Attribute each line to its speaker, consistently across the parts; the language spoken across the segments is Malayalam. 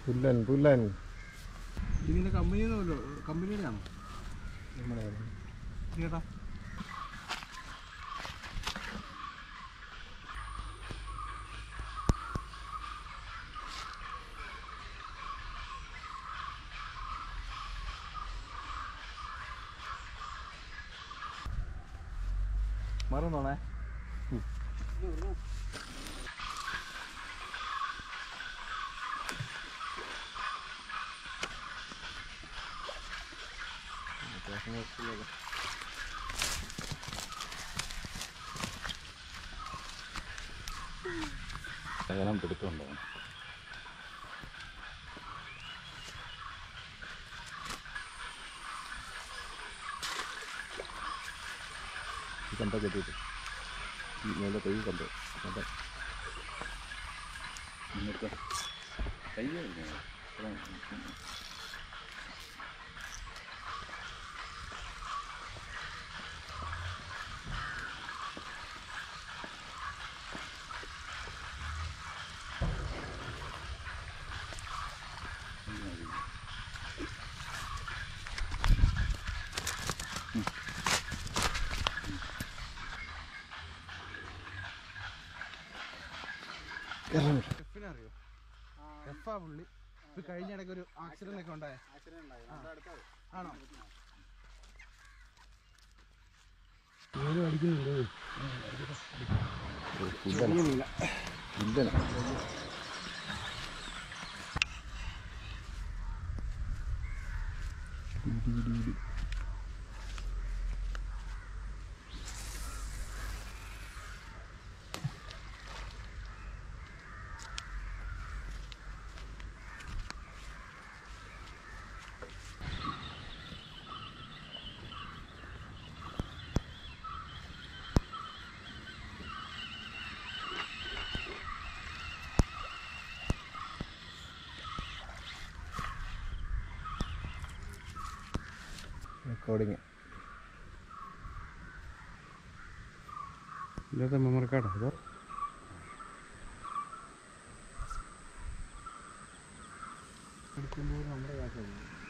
Speaker 1: പുല്ലൻ പുല്ലൻ
Speaker 2: ഇതിന്റെ കമ്പനി കമ്പനിയുടെ ആണോ
Speaker 1: നമ്മുടെ
Speaker 2: ചേട്ടാ
Speaker 1: മറന്നോണേ ശകലം പിടുത്തമുണ്ടോ ഈ കണ്ട കെട്ടിയിട്ട് ഈ മേലെ കൈ കണ്ടോ കണ്ട ഇങ്ങനത്തെ കൈ
Speaker 2: എഫിനെ അറിയോ എഫാ പുള്ളി ഇപ്പൊ കഴിഞ്ഞ ഇടയ്ക്ക് ഒരു ആക്സിഡന്റ് ഒക്കെ ഉണ്ടായ ആണോ
Speaker 1: ഇല്ല ഇല്ല റെക്കോർഡിങ്
Speaker 2: ഇല്ലാത്ത മെമ്മറി കാർഡോ അതോ എടുക്കുമ്പോൾ നമ്മുടെ കാശ്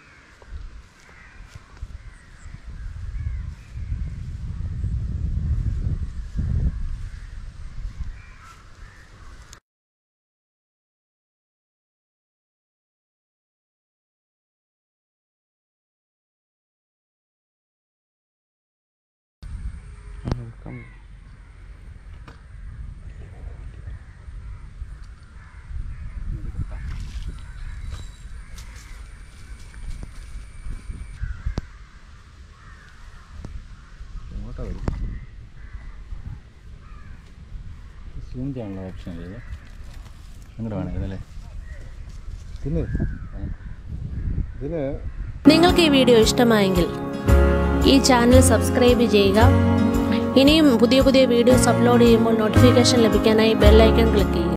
Speaker 1: എങ്ങോട്ടാ വരും സൂം ചെയ്യാനുള്ള ഓപ്ഷൻ അല്ലേ അങ്ങോട്ട് വേണേ ഇതല്ലേ ഇതിന് ഇതിന്
Speaker 3: നിങ്ങൾക്ക് ഈ വീഡിയോ ഇഷ്ടമായെങ്കിൽ ഈ ചാനൽ സബ്സ്ക്രൈബ് ചെയ്യുക ഇനിയും പുതിയ പുതിയ വീഡിയോസ് അപ്ലോഡ് ചെയ്യുമ്പോൾ നോട്ടിഫിക്കേഷൻ ലഭിക്കാനായി ബെല്ലൈക്കൺ ക്ലിക്ക് ചെയ്യുക